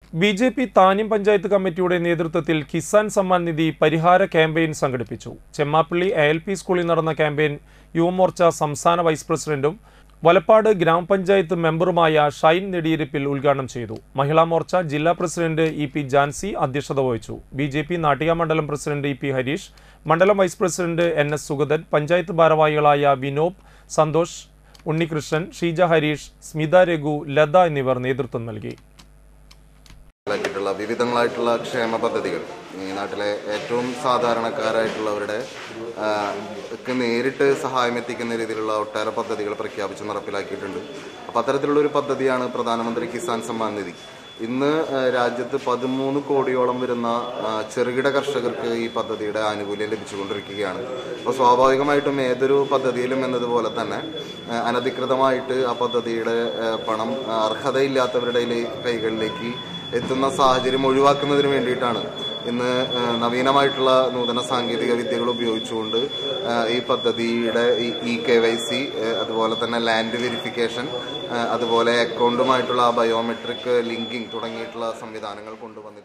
B J P താന്യം പഞ്ചായത്ത് കമ്മിറ്റിയുടെ നേതൃത്വത്തിൽ കിസാൻ സമ്മാൻ നിധി പരിഹാര ക്യാമ്പയിൻ സംഘടിപ്പിച്ചു ചെമ്മാപ്പള്ളി എ എൽ പി സ്കൂളിൽ നടന്ന ക്യാമ്പയിൻ യുവമോർച്ച സംസ്ഥാന വൈസ് പ്രസിഡന്റും വലപ്പാട് ഗ്രാമപഞ്ചായത്ത് മെമ്പറുമായ ഷൈൻ നെടിയിരിപ്പിൽ ഉദ്ഘാടനം ചെയ്തു മഹിളാ മോർച്ച ജില്ലാ പ്രസിഡന്റ് ഇ പി ജാൻസി അധ്യക്ഷത വഹിച്ചു ബി ജെ പി നാട്ടിക മണ്ഡലം പ്രസിഡന്റ് ഇ പി ഹരീഷ് മണ്ഡലം vice president N S Sugathan panchayat ഭാരവാഹികളായ വിനോബ് സന്തോഷ് ഉണ്ണികൃഷ്ണൻ ഷീജ ഹരീഷ് സ്മിത രഘു ലത എന്നിവർ നേതൃത്വം നൽകി ാക്കിയിട്ടുള്ള വിവിധങ്ങളായിട്ടുള്ള ക്ഷേമ പദ്ധതികൾ ഈ നാട്ടിലെ ഏറ്റവും സാധാരണക്കാരായിട്ടുള്ളവരുടെ ആ, ക്ക് നേരിട്ട് സഹായം എത്തിക്കുന്ന രീതിയിലുള്ള ഒട്ടേറെ പദ്ധതികൾ പ്രഖ്യാപിച്ച് നടപ്പിലാക്കിയിട്ടുണ്ട് അപ്പോൾ അത്തരത്തിലുള്ള ഒരു പദ്ധതിയാണ് പ്രധാനമന്ത്രി കിസാൻ സമ്മാൻ നിധി ഇന്ന് ആ, രാജ്യത്ത് പതിമൂന്ന് കോടിയോളം വരുന്ന ആ, ചെറുകിട കർഷകർക്ക് ഈ പദ്ധതിയുടെ ആനുകൂല്യം ലഭിച്ചുകൊണ്ടിരിക്കുകയാണ് അപ്പോൾ സ്വാഭാവികമായിട്ടും ഏതൊരു പദ്ധതിയിലും എന്നതുപോലെ തന്നെ ആ, അനധികൃതമായിട്ട് ആ പദ്ധതിയുടെ ആ, പണം ആ, അർഹതയില്ലാത്തവരുടെ കൈകളിലേക്ക് എത്തുന്ന സാഹചര്യം ഒഴിവാക്കുന്നതിന് വേണ്ടിയിട്ടാണ് ഇന്ന് ആ, നവീനമായിട്ടുള്ള നൂതന സാങ്കേതിക വിദ്യകൾ ഉപയോഗിച്ചുകൊണ്ട് ആ, ഈ പദ്ധതിയുടെ ഇ കെ വൈ സി അതുപോലെ തന്നെ ലാൻഡ് വെരിഫിക്കേഷൻ അതുപോലെ അക്കൗണ്ടുമായിട്ടുള്ള ബയോമെട്രിക് ലിങ്കിങ് തുടങ്ങിയിട്ടുള്ള സംവിധാനങ്ങൾ കൊണ്ടുവന്നിട്ടുണ്ട്